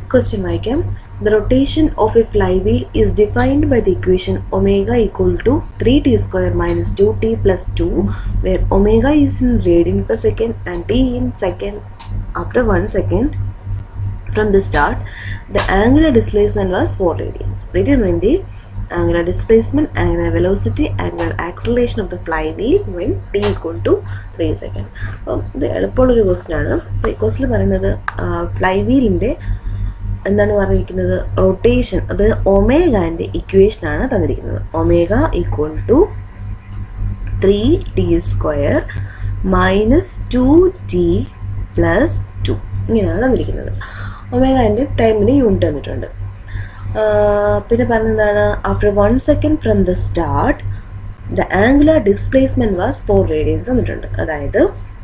question വായിക്കാം The rotation of a flywheel is defined by the equation omega equal to 3t square minus 2t plus 2 where omega is in radian per second and t in second after 1 second from the start the angular displacement was 4 radians determine the angular displacement angular velocity angular acceleration of the flywheel when t equal to 3 second അപ്പം ഇത് എളുപ്പമുള്ളൊരു question ആണ് അപ്പോൾ ഈ ക്വസ്റ്റിൽ പറയുന്നത് ഫ്ലൈവീലിൻ്റെ എന്താണ് പറഞ്ഞിരിക്കുന്നത് rotation അത് ഒമേഗാൻ്റെ equation ആണ് തന്നിരിക്കുന്നത് omega equal to three t square minus two t plus two ഇങ്ങനെയാണ് തന്നിരിക്കുന്നത് ഒമേഗാൻ്റെ ടൈമിന് യൂണിറ്റ് തന്നിട്ടുണ്ട് പിന്നെ പറഞ്ഞതാണ് after one second from the start the angular displacement was four radians തന്നിട്ടുണ്ട് അതായത്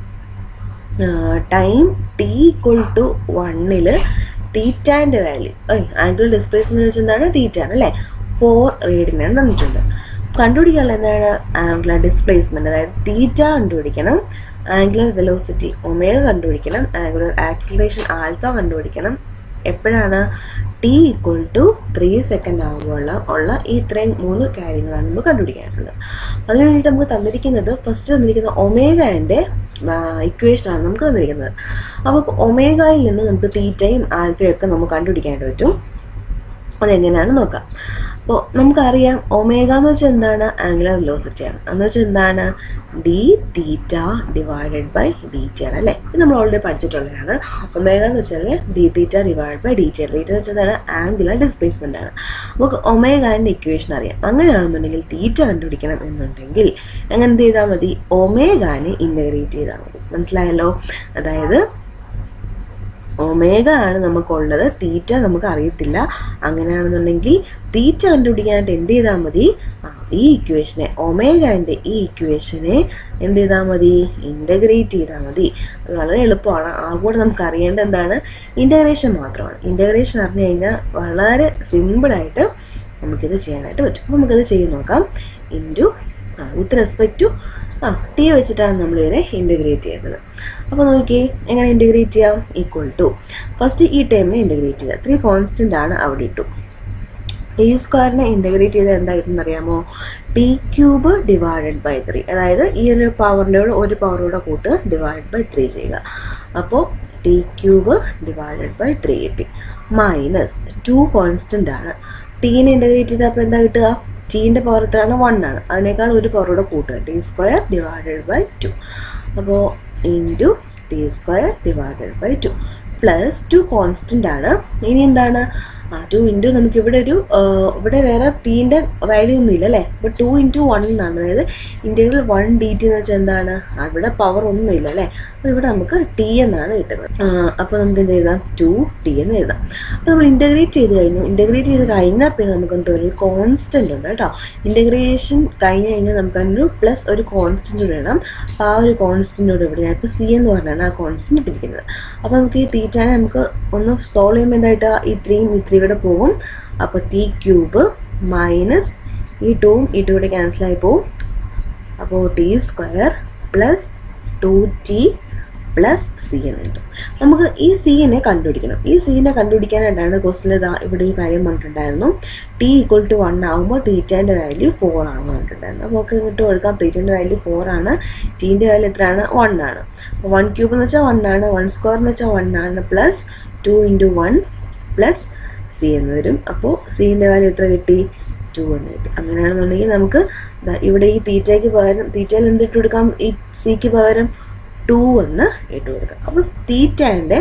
ടൈം ടി ഈക്വൽ ടു വണ്ണിൽ തീറ്റാൻ്റെ വാല്യൂ ആംഗുലർ ഡിസ്പ്ലേസ്മെൻറ്റ് വെച്ചാൽ എന്താണ് തീറ്റ ആണ് അല്ലേ ഫോർ റേഡിയനാണ് തന്നിട്ടുണ്ട് കണ്ടുപിടിക്കാനുള്ള എന്താണ് ആംഗുലർ ഡിസ്പ്ലേസ്മെൻറ്റ് അതായത് തീറ്റ കണ്ടുപിടിക്കണം ആംഗുലർ വെലോസിറ്റി ഒമേഗ കണ്ടുപിടിക്കണം ആംഗുലർ ആക്സിലറേഷൻ ആൽഫ കണ്ടുപിടിക്കണം എപ്പോഴാണ് t equal to three second ആകുമ്പോൾ ഉള്ള ഈ ഇത്രയും മൂന്ന് കാര്യങ്ങളാണ് നമുക്ക് കണ്ടുപിടിക്കാനുള്ളത് അതിന് വേണ്ടിയിട്ട് നമുക്ക് തന്നിരിക്കുന്നത് ഫസ്റ്റ് തന്നിരിക്കുന്ന ഒമേഗൻ്റെ ഇക്വേഷനാണ് നമുക്ക് തന്നിരിക്കുന്നത് അപ്പോൾ ഒമേഗയിൽ നിന്ന് നമുക്ക് തീറ്റയും ആൽഫയും ഒക്കെ നമുക്ക് കണ്ടുപിടിക്കാനായിട്ട് പറ്റും അതെങ്ങനെയാണ് നോക്കാം അപ്പോൾ നമുക്കറിയാം ഒമേഗ എന്ന് വെച്ചാൽ എന്താണ് ആംഗുലർ വെലോസിറ്റി ആണ് എന്ന് വെച്ചാൽ എന്താണ് d theta divided by d t ആണ് അല്ലേ ഇത് നമ്മൾ ഓൾറെഡി പഠിച്ചിട്ടുള്ളതാണ് ഒമേഗ എന്ന് വെച്ചാൽ d theta divide by d t ആണ് തീറ്റ എന്ന് വെച്ചാൽ എന്താണ് ആംഗുലർ ഡിസ്പ്ലേസ്മെൻ്റ് ആണ് നമുക്ക് ഒമേഗാൻ്റെ ഇക്വേഷൻ അറിയാം അങ്ങനെയാണെന്നുണ്ടെങ്കിൽ തീറ്റ കണ്ടുപിടിക്കണം എന്നുണ്ടെങ്കിൽ അങ്ങനെ എന്ത് ചെയ്താൽ മതി ഒമേഗാനെ ഇൻ്റഗ്രേറ്റ് ചെയ്താൽ മതി മനസ്സിലായല്ലോ അതായത് ഒമേഗ ആണ് നമുക്കുള്ളത് തീറ്റ നമുക്ക് അറിയത്തില്ല അങ്ങനെയാണെന്നുണ്ടെങ്കിൽ തീറ്റ കണ്ടുപിടിക്കാനായിട്ട് എന്ത് ചെയ്താൽ മതി ആ ഈ ഇക്വേഷനെ ഒമേഗാൻ്റെ ഈ ഇക്വേഷനെ എന്ത് ചെയ്താൽ മതി ഇൻ്റഗ്രേറ്റ് ചെയ്താൽ മതി അത് വളരെ എളുപ്പമാണ് ആകൂടെ നമുക്ക് അറിയേണ്ട എന്താണ് ഇൻ്റഗ്രേഷൻ മാത്രമാണ് ഇൻ്റഗ്രേഷൻ അറിഞ്ഞു കഴിഞ്ഞാൽ വളരെ സിമ്പിളായിട്ട് നമുക്കിത് ചെയ്യാനായിട്ട് പറ്റും അപ്പോൾ നമുക്കത് ചെയ്ത് നോക്കാം ഇൻറ്റു വിത്ത് റെസ്പെക്ട് ടു ആ ടി വെച്ചിട്ടാണ് നമ്മൾ ഇതിനെ ഇൻ്റഗ്രേറ്റ് ചെയ്യേണ്ടത് അപ്പോൾ നോക്കിയേ എങ്ങനെ ഇൻ്റഗ്രേറ്റ് ചെയ്യാം ഈക്വൽ ടു ഫസ്റ്റ് ഈ ടൈമിനെ ഇൻ്റഗ്രേറ്റ് ചെയ്യുക ത്രീ കോൺസ്റ്റൻ്റ് ആണ് അവിടെ ഇട്ടു ടി സ്ക്വയറിനെ ഇൻ്റഗ്രേറ്റ് ചെയ്ത് എന്തായിരുന്നു അറിയാമോ t cube divided by three അതായത് ഈ ഒരു പവറിൻ്റെ ഒരു പവറൂടെ കൂട്ട് ഡിവൈഡ് ബൈ ത്രീ ചെയ്യുക അപ്പോൾ t cube divided by three കിട്ടി മൈനസ് ടു കോൺസ്റ്റൻ്റ് ആണ് ടീനെ ഇൻ്റഗ്രേറ്റ് ചെയ്തപ്പോൾ എന്താ കിട്ടുക ടീൻ്റെ പവർ എത്രയാണ് വൺ ആണ് അതിനേക്കാൾ ഒരു പവറോടെ കൂട്ടുക t square divided by two അപ്പോൾ into t square divided by two plus two constant ആണ് ഇനി എന്താണ് ആ ടു ഇൻറ്റു നമുക്ക് ഇവിടെ ഒരു ഇവിടെ വേറെ ടീൻ്റെ വാല്യൂ ഒന്നും ഇല്ല അല്ലേ അപ്പോൾ ടു ഇൻറ്റു വൺ എന്നാണ് അതായത് ഇൻറ്റഗ്രൽ വൺ ഡി ടി എന്ന് വെച്ചാൽ എന്താണ് അവിടെ പവർ ഒന്നും ഇല്ല അല്ലേ അപ്പോൾ ഇവിടെ നമുക്ക് ടി എന്നാണ് കിട്ടുന്നത് അപ്പോൾ നമുക്ക് എന്ത് എഴുതാം ടു ടി എന്ന് എഴുതാം അപ്പോൾ നമ്മൾ ഇൻറ്റഗ്രേറ്റ് ചെയ്ത് കഴിഞ്ഞു ഇൻറ്റഗ്രേറ്റ് ചെയ്ത് കഴിഞ്ഞാൽ പിന്നെ നമുക്ക് എന്തോ ഒരു കോൺസ്റ്റൻ്റ് ഉണ്ട് കേട്ടോ ഇൻറ്റഗ്രേഷൻ കഴിഞ്ഞ് കഴിഞ്ഞാൽ നമുക്ക് അതിനൊരു പ്ലസ് ഒരു കോൺസ്റ്റൻ്റ് വേണം അപ്പോൾ ആ ഒരു കോൺസ്റ്റൻ്റ് ഇവിടെ ഞാൻ ഇപ്പോൾ സി എന്ന് പറഞ്ഞാണ് ആ കോൺസ്റ്റൻ്റ് ഇട്ടിരിക്കുന്നത് അപ്പോൾ നമുക്ക് ഈ തീറ്റാനെ നമുക്ക് ഒന്ന് സോൾവ് ചെയ്യുമ്പോൾ എന്തായിട്ട് ഈ ത്രീയും ഈ ത്രീ കൂടെ പോകും അപ്പോൾ ടി ക്യൂബ് മൈനസ് ഈ ടൂവും ഈ ടൂ കൂടെ ക്യാൻസലായി പോവും അപ്പോൾ t square plus two t plus c എന്ന് കിട്ടും നമുക്ക് ഈ സീനെ കണ്ടുപിടിക്കണം ഈ സീനെ കണ്ടുപിടിക്കാനായിട്ടാണ് ക്വസ്റ്റിൽ ഇതാ ഇവിടെ ഈ കാര്യം പറഞ്ഞിട്ടുണ്ടായിരുന്നു ടി ഈക്വൽ ടു വൺ ആകുമ്പോൾ തീറ്റേൻ്റെ വാല്യൂ ഫോർ ആണ് പറഞ്ഞിട്ടുണ്ടായിരുന്നു അപ്പോൾ നമുക്ക് ഇങ്ങോട്ട് കൊടുക്കാം തീറ്റേൻ്റെ വാല്യൂ ഫോർ ആണ് ടീൻ്റെ വാല്യൂ എത്രയാണ് വൺ ആണ് അപ്പോൾ വൺ ക്യൂബ് എന്ന് വെച്ചാൽ വൺ ആണ് വൺ സ്ക്വയർ എന്ന് വെച്ചാൽ വൺ ആണ് plus two into one plus c എന്ന് വരും അപ്പോൾ സീൻ്റെ വാല്യൂ എത്ര കിട്ടി ടു എന്ന് കിട്ടി അങ്ങനെയാണെന്നുണ്ടെങ്കിൽ നമുക്ക് ഇവിടെ ഈ തീറ്റയ്ക്ക് പകരം തീറ്റയിൽ എന്തിട്ട് കൊടുക്കാം ഈ സിക്ക് പകരം ടു എന്ന് ഇട്ട് കൊടുക്കാം അപ്പോൾ തീറ്റേൻ്റെ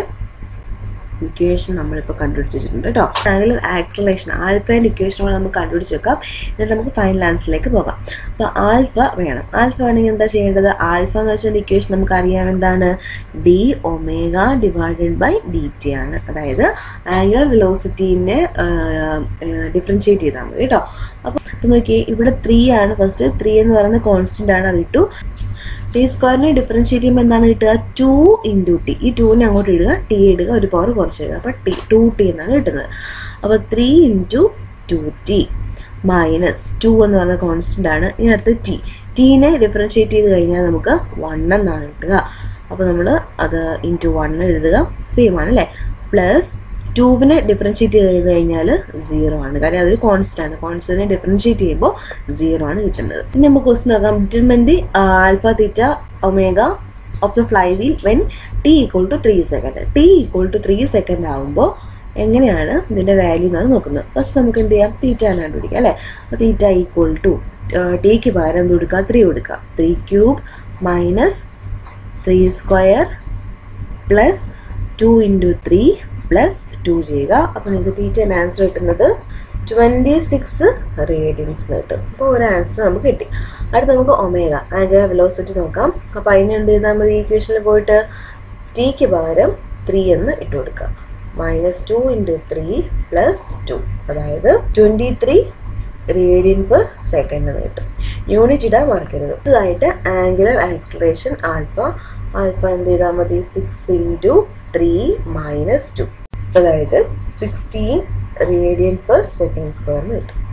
ഇക്വേഷൻ നമ്മളിപ്പോൾ കണ്ടുപിടിച്ചിട്ടുണ്ട് കേട്ടോ ആംഗുലർ ആക്സലേഷൻ ആൽഫേൻ്റെ ഇക്വേഷൻ നമുക്ക് കണ്ടുപിടിച്ച് വെക്കാം എന്നിട്ട് നമുക്ക് ഫൈനൽ ആൻസറിലേക്ക് പോകാം അപ്പോൾ ആൽഫ വേണം ആൽഫ വേണമെങ്കിൽ എന്താ ചെയ്യേണ്ടത് ആൽഫ എന്ന് വെച്ചാൽ ഇക്വേഷൻ നമുക്ക് അറിയാം എന്താണ് d omega divided by d t ആണ് അതായത് ആംഗുലർ വെലോസിറ്റീനെ ഡിഫറൻഷിയേറ്റ് ചെയ്താൽ മതി കേട്ടോ അപ്പോൾ അപ്പോൾ നോക്കിയേ ഇവിടെ ത്രീ ആണ് ഫസ്റ്റ് ത്രീ എന്ന് പറയുന്നത് കോൺസ്റ്റൻ്റ് ആണ് അത് ഇട്ടു ടി സ്ക്വയറിനെ ഡിഫറൻഷിയേറ്റ് ചെയ്യുമ്പോൾ എന്താണ് കിട്ടുക ടു ഇൻറ്റു ടി ഈ ടൂവിനെ അങ്ങോട്ട് ഇടുക ടി ഇടുക ഒരു പവർ കുറച്ച് ഇടുക അപ്പോൾ ടി ടു ടി എന്നാണ് കിട്ടുന്നത് അപ്പോൾ three into two t minus two എന്ന് പറയുന്ന കോൺസ്റ്റൻ്റ് ആണ് ഇനി അടുത്ത് ടി ടീനെ ഡിഫറൻഷിയേറ്റ് ചെയ്ത് കഴിഞ്ഞാൽ നമുക്ക് വൺ എന്നാണ് കിട്ടുക അപ്പോൾ നമ്മൾ അത് ഇൻറ്റു വൺ എഴുതുക സെയിം ആണ് അല്ലേ പ്ലസ് ടൂവിനെ ഡിഫറൻഷ്യേറ്റ് ചെയ്ത് കഴിഞ്ഞാൽ സീറോ ആണ് കാര്യം അതൊരു കോൺസ്റ്റന്റ് ആണ് കോൺസ്റ്റന്റിനെ ഡിഫറൻഷ്യേറ്റ് ചെയ്യുമ്പോൾ സീറോ ആണ് കിട്ടുന്നത് ഇനി നമുക്ക് ക്വസ്റ്റ് നോക്കാം determine the alpha theta omega of the flywheel when t equal to three second t equal to three second ആകുമ്പോൾ എങ്ങനെയാണ് ഇതിൻ്റെ വാല്യൂ എന്നാണ് നോക്കുന്നത് ഫസ്റ്റ് നമുക്ക് എന്ത് ചെയ്യാം തീറ്റ എന്ന് കണ്ടുപിടിക്കാം അല്ലേ തീറ്റ ഈക്വൾ ടു ടിക്ക് പകരം എന്ത് കൊടുക്കുക ത്രീ കൊടുക്കുക three cube minus three square plus two into three plus two ചെയ്യുക അപ്പോൾ നിങ്ങൾക്ക് തീറ്റ ആൻസർ കിട്ടുന്നത് ട്വൻറ്റി സിക്സ് റേഡിയൻസ് കിട്ടും അപ്പോൾ ഒരു ആൻസർ നമുക്ക് കിട്ടി അടുത്ത് നമുക്ക് ഒമേഗ ആംഗുലർ വെലോസിറ്റി നോക്കാം അപ്പോൾ അതിന് എന്ത് ചെയ്താൽ മതി ഈക്വേഷനിൽ പോയിട്ട് ടിക്ക് പകരം ത്രീ എന്ന് ഇട്ട് കൊടുക്കുക minus two into three plus two അതായത് twenty three radian per second എന്ന് കിട്ടും യൂണിറ്റ് ഇടാൻ മറക്കരുത് ഇതായിട്ട് ആംഗുലർ ആക്സിലറേഷൻ ആൽഫ ആൽഫ എന്ത് ചെയ്താൽ മതി six into three minus two അതായത് sixteen radian per second square എന്ന് കിട്ടും